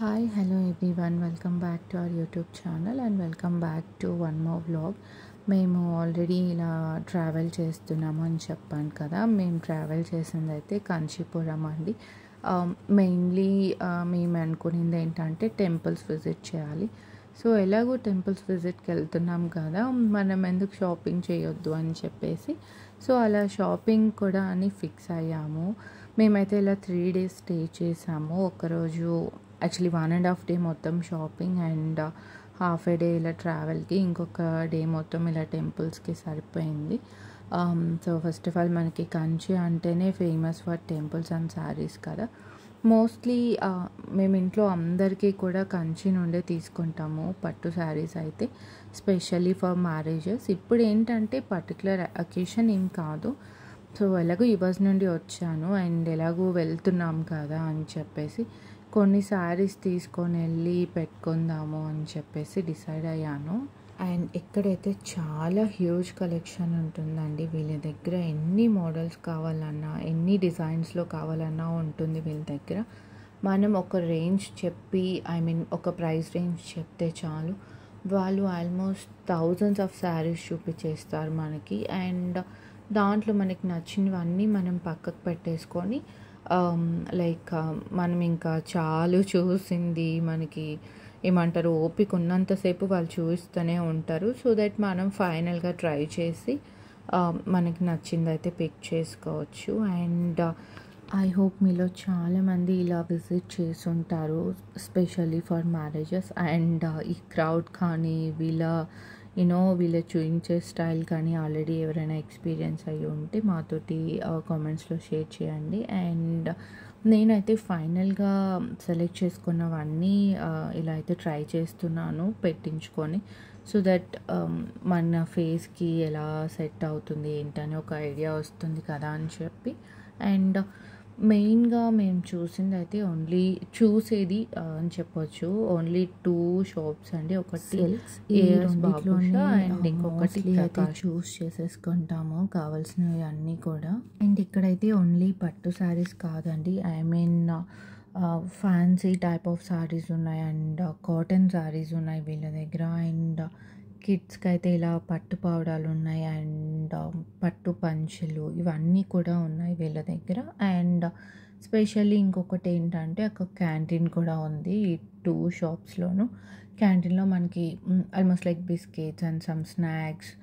hi hello everyone welcome back to our YouTube channel and welcome back to one more vlog మేము already ఇలా travel చేస్తున్నాము అని చెప్పాను కదా మేము ట్రావెల్ చేసింది అయితే కాంచీపురం అండి మెయిన్లీ మేము అనుకునేది ఏంటంటే టెంపుల్స్ విజిట్ చేయాలి సో ఎలాగో టెంపుల్స్ విజిట్కి వెళ్తున్నాం కదా మనం ఎందుకు షాపింగ్ చేయొద్దు అని చెప్పేసి సో అలా షాపింగ్ కూడా అని ఫిక్స్ అయ్యాము మేమైతే ఇలా త్రీ డేస్ స్టే చేసాము ఒకరోజు actually one and half day మొత్తం shopping and half a day ఇలా ట్రావెల్కి ఇంకొక డే మొత్తం ఇలా టెంపుల్స్కి సరిపోయింది సో ఫస్ట్ ఆఫ్ ఆల్ మనకి కంచి అంటేనే famous for temples and sarees కదా మోస్ట్లీ మేము ఇంట్లో అందరికీ కూడా కంచి నుండే తీసుకుంటాము పట్టు శారీస్ అయితే స్పెషల్లీ ఫర్ మ్యారేజెస్ ఇప్పుడు ఏంటంటే పర్టికులర్ అకేషన్ ఏం కాదు సో ఎలాగో యువర్స్ నుండి వచ్చాను అండ్ ఎలాగో వెళ్తున్నాం కదా అని చెప్పేసి కొన్ని శారీస్ తీసుకొని వెళ్ళి పెట్టుకుందాము అని చెప్పేసి డిసైడ్ అయ్యాను అండ్ ఇక్కడైతే చాలా హ్యూజ్ కలెక్షన్ ఉంటుందండి వీళ్ళ దగ్గర ఎన్ని మోడల్స్ కావాలన్నా ఎన్ని డిజైన్స్లో కావాలన్నా ఉంటుంది వీళ్ళ దగ్గర మనం ఒక రేంజ్ చెప్పి ఐ మీన్ ఒక ప్రైస్ రేంజ్ చెప్తే చాలు వాళ్ళు ఆల్మోస్ట్ థౌజండ్స్ ఆఫ్ శారీస్ చూపించేస్తారు మనకి అండ్ దాంట్లో మనకి నచ్చినవన్నీ మనం పక్కకు పెట్టేసుకొని లైక్ మనం ఇంకా చాలు చూసింది మనకి ఏమంటారు ఓపిక ఉన్నంతసేపు వాళ్ళు చూస్తూనే ఉంటారు సో దట్ మనం ఫైనల్గా ట్రై చేసి మనకి నచ్చింది అయితే పిక్ చేసుకోవచ్చు అండ్ ఐ హోప్ మీలో చాలామంది ఇలా విజిట్ చేసి ఉంటారు స్పెషల్లీ ఫర్ మ్యారేజెస్ అండ్ ఈ క్రౌడ్ కానీ వీళ్ళ యూనో వీళ్ళ చూయించే స్టైల్ కానీ ఆల్రెడీ ఎవరైనా ఎక్స్పీరియన్స్ అయ్యి ఉంటే మాతోటి కామెంట్స్లో షేర్ చేయండి అండ్ నేనైతే ఫైనల్గా సెలెక్ట్ చేసుకున్నవన్నీ ఇలా అయితే ట్రై చేస్తున్నాను పెట్టించుకొని సో దట్ మన ఫేస్కి ఎలా సెట్ అవుతుంది ఏంటని ఒక ఐడియా వస్తుంది కదా అని చెప్పి అండ్ మెయిన్గా మేము చూసింది అయితే ఓన్లీ చూసేది అని చెప్పొచ్చు ఓన్లీ టూ షాప్స్ అండి ఒకటి అండ్ ఇంకొకటి అయితే చూస్ చేసేసుకుంటాము కావాల్సినవి అన్నీ కూడా అండ్ ఇక్కడైతే ఓన్లీ పట్టు శారీస్ కాదండి I mean fancy type of sarees ఉన్నాయి అండ్ కాటన్ శారీస్ ఉన్నాయి వీళ్ళ దగ్గర అండ్ కిడ్స్కి అయితే ఇలా పట్టు పావడాలు ఉన్నాయి అండ్ పట్టు పంచులు ఇవన్నీ కూడా ఉన్నాయి వీళ్ళ దగ్గర అండ్ స్పెషల్లీ ఇంకొకటి ఏంటంటే ఒక క్యాంటీన్ కూడా ఉంది ఈ టూ షాప్స్లోను క్యాంటీన్లో మనకి almost like biscuits and some snacks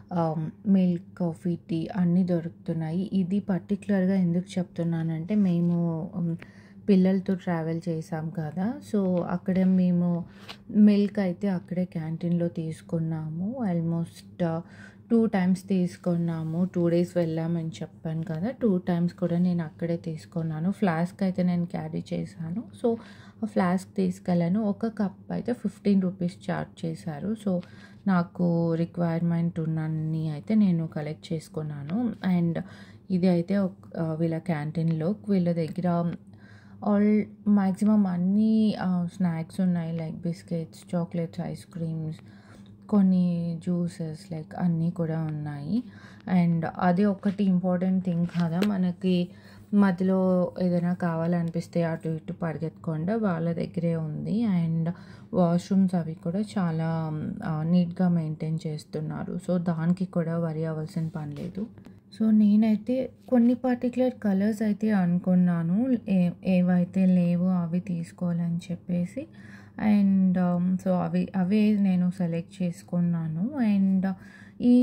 milk coffee tea అన్నీ దొరుకుతున్నాయి ఇది పర్టికులర్గా ఎందుకు చెప్తున్నానంటే మేము పిల్లలతో ట్రావెల్ చేసాం కదా సో అక్కడ మేము మిల్క్ అయితే అక్కడే క్యాంటీన్లో తీసుకున్నాము ఆల్మోస్ట్ టూ టైమ్స్ తీసుకున్నాము టూ డేస్ వెళ్ళామని చెప్పాను కదా టూ టైమ్స్ కూడా నేను అక్కడే తీసుకున్నాను ఫ్లాస్క్ అయితే నేను క్యారీ చేశాను సో ఆ ఫ్లాస్క్ తీసుకెళ్ళాను ఒక కప్ అయితే ఫిఫ్టీన్ రూపీస్ చార్జ్ చేశారు సో నాకు రిక్వైర్మెంట్ ఉన్నన్ని అయితే నేను కలెక్ట్ చేసుకున్నాను అండ్ ఇది అయితే వీళ్ళ క్యాంటీన్లో వీళ్ళ దగ్గర ఆల్ మ్యాక్సిమం అన్నీ స్నాక్స్ ఉన్నాయి like biscuits chocolates ice creams కొన్ని జ్యూసెస్ లైక్ అన్నీ కూడా ఉన్నాయి అండ్ అది ఒకటి ఇంపార్టెంట్ థింగ్ కదా మనకి మధ్యలో ఏదైనా కావాలనిపిస్తే అటు ఇటు పరిగెత్తకుండా వాళ్ళ దగ్గరే ఉంది అండ్ వాష్రూమ్స్ అవి కూడా చాలా నీట్గా మెయింటైన్ చేస్తున్నారు సో దానికి కూడా వరి అవ్వాల్సిన పని లేదు సో నేనైతే కొన్ని పర్టికులర్ కలర్స్ అయితే అనుకున్నాను ఏ ఏవైతే లేవో అవి తీసుకోవాలని చెప్పేసి అండ్ సో అవి అవే నేను సెలెక్ట్ చేసుకున్నాను అండ్ ఈ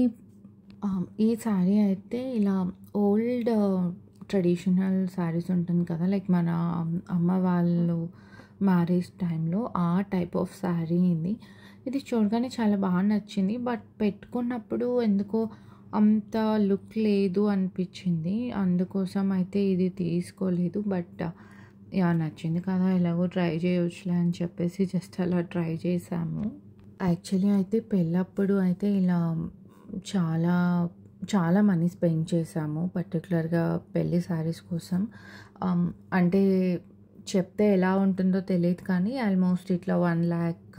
ఈ శారీ అయితే ఇలా ఓల్డ్ ట్రెడిషనల్ శారీస్ ఉంటుంది కదా లైక్ మన అమ్మ వాళ్ళు మ్యారేజ్ టైంలో ఆ టైప్ ఆఫ్ శారీ ఇది ఇది చూడగానే చాలా బాగా నచ్చింది బట్ పెట్టుకున్నప్పుడు ఎందుకో అంత లుక్ లేదు అనిపించింది అందుకోసం అయితే ఇది తీసుకోలేదు బట్ యా నచ్చింది కదా ఎలాగో ట్రై చేయవచ్చులే అని చెప్పేసి జస్ట్ అలా ట్రై చేసాము యాక్చువల్లీ అయితే పెళ్ళప్పుడు అయితే ఇలా చాలా చాలా మనీ స్పెండ్ చేసాము పర్టికులర్గా పెళ్ళి శారీస్ కోసం అంటే చెప్తే ఎలా ఉంటుందో తెలియదు కానీ ఆల్మోస్ట్ ఇట్లా one lakh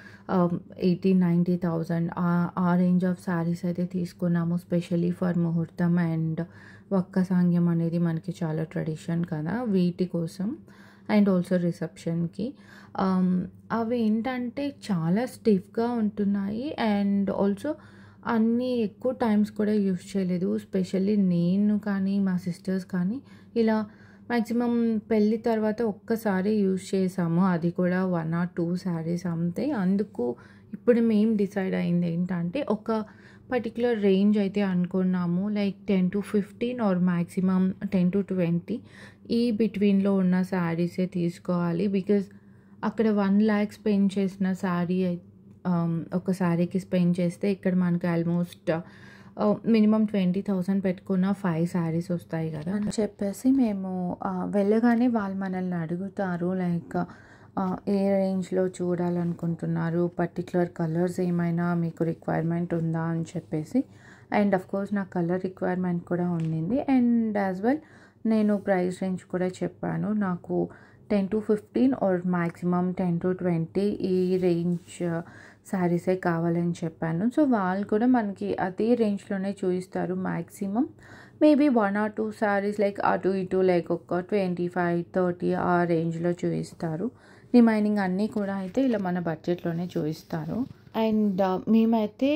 eighty ninety thousand ఆ రేంజ్ ఆఫ్ శారీస్ అయితే తీసుకున్నాము స్పెషలీ ఫర్ ముహూర్తం అండ్ ఒక్క సాంగ్యం అనేది మనకి చాలా ట్రెడిషన్ కదా వీటి కోసం అండ్ ఆల్సో రిసెప్షన్కి అవి ఏంటంటే చాలా స్టిఫ్గా ఉంటున్నాయి అండ్ ఆల్సో అన్నీ ఎక్కువ టైమ్స్ కూడా యూస్ చేయలేదు స్పెషల్లీ నేను కానీ మా సిస్టర్స్ కానీ ఇలా మ్యాక్సిమం పెళ్ళి తర్వాత ఒక్కసారి యూస్ చేసాము అది కూడా వన్ ఆర్ టూ శారీస్ అంతే అందుకు ఇప్పుడు మేము డిసైడ్ అయింది ఏంటంటే ఒక పర్టికులర్ రేంజ్ అయితే అనుకున్నాము like ten to fifteen or maximum ten to twenty ఈ బిట్వీన్లో ఉన్న శారీసే తీసుకోవాలి బికాజ్ అక్కడ వన్ ల్యాక్ స్పెండ్ చేసిన శారీ ఒక శారీకి స్పెండ్ చేస్తే ఇక్కడ మనకి ఆల్మోస్ట్ మినిమం ట్వంటీ థౌసండ్ పెట్టుకున్న ఫైవ్ శారీస్ వస్తాయి కదా అని చెప్పేసి మేము వెళ్ళగానే వాళ్ళు మనల్ని అడుగుతారు లైక్ ఏ రేంజ్లో చూడాలనుకుంటున్నారు పర్టికులర్ కలర్స్ ఏమైనా మీకు రిక్వైర్మెంట్ ఉందా అని చెప్పేసి అండ్ అఫ్ కోర్స్ నా కలర్ రిక్వైర్మెంట్ కూడా ఉండింది అండ్ యాజ్ వెల్ నేను ప్రైస్ రేంజ్ కూడా చెప్పాను నాకు ten to fifteen or maximum ten to twenty ఈ రేంజ్ శారీసే కావాలని చెప్పాను సో వాళ్ళు కూడా మనకి అదే రేంజ్లోనే చూపిస్తారు maximum maybe one or two sarees like అటు ఇటు లైక్ ఒక ట్వంటీ ఫైవ్ థర్టీ ఆ రేంజ్లో చూపిస్తారు రిమైనింగ్ అన్నీ కూడా అయితే ఇలా మన బడ్జెట్లోనే చూపిస్తారు అండ్ మేమైతే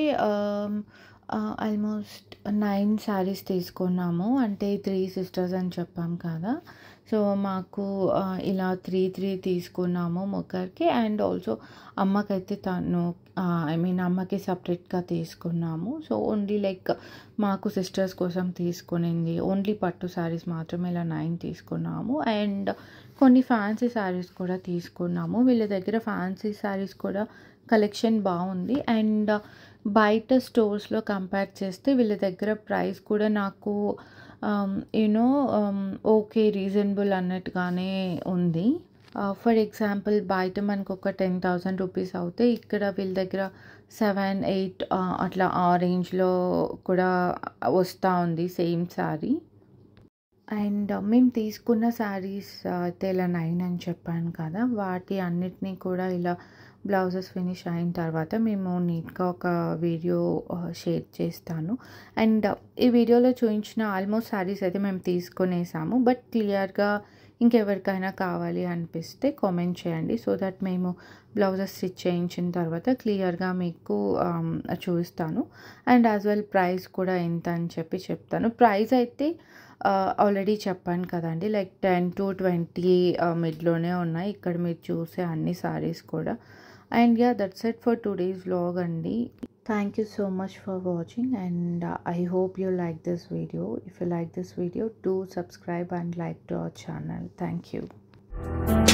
ఆల్మోస్ట్ నైన్ శారీస్ తీసుకున్నాము అంటే త్రీ సిస్టర్స్ అని చెప్పాం కదా సో మాకు ఇలా త్రీ త్రీ తీసుకున్నాము ముగ్గురికి అండ్ ఆల్సో అమ్మకైతే తను ఐ మీన్ అమ్మకి సపరేట్గా తీసుకున్నాము సో ఓన్లీ లైక్ మాకు సిస్టర్స్ కోసం తీసుకునింది ఓన్లీ పట్టు శారీస్ మాత్రమే ఇలా నైన్ తీసుకున్నాము అండ్ కొన్ని ఫ్యాన్సీ శారీస్ కూడా తీసుకున్నాము వీళ్ళ దగ్గర ఫ్యాన్సీ శారీస్ కూడా కలెక్షన్ బాగుంది అండ్ బయట స్టోర్స్లో కంపేర్ చేస్తే వీళ్ళ దగ్గర ప్రైస్ కూడా నాకు యూనో ఓకే రీజనబుల్ అన్నట్టుగానే ఉంది ఫర్ ఎగ్జాంపుల్ బయట మనకు ఒక టెన్ థౌసండ్ రూపీస్ అవుతే ఇక్కడ వీళ్ళ దగ్గర సెవెన్ ఎయిట్ అట్లా ఆ రేంజ్లో కూడా వస్తూ ఉంది సేమ్ శారీ అండ్ మేము తీసుకున్న శారీస్ అయితే ఇలా నైన్ అని చెప్పాను కదా వాటి అన్నిటినీ కూడా ఇలా బ్లౌజెస్ ఫినిష్ అయిన తర్వాత మేము నీట్గా ఒక వీడియో షేర్ చేస్తాను అండ్ ఈ వీడియోలో చూపించిన ఆల్మోస్ట్ శారీస్ అయితే మేము తీసుకునేసాము బట్ క్లియర్గా ఇంకెవరికైనా కావాలి అనిపిస్తే కామెంట్ చేయండి సో దట్ మేము బ్లౌజెస్ స్టిచ్ చేయించిన తర్వాత క్లియర్గా మీకు చూస్తాను అండ్ యాజ్ వెల్ ప్రైస్ కూడా ఎంత అని చెప్పి చెప్తాను ప్రైస్ అయితే ఆల్రెడీ చెప్పాను కదండి లైక్ టెన్ టు ట్వంటీ మిడ్లోనే ఉన్నాయి ఇక్కడ మీరు చూసే అన్ని సారీస్ కూడా and yeah that's it for today's vlog అండి thank you so much for watching and I hope you like this video if you like this video do subscribe and like to our channel thank you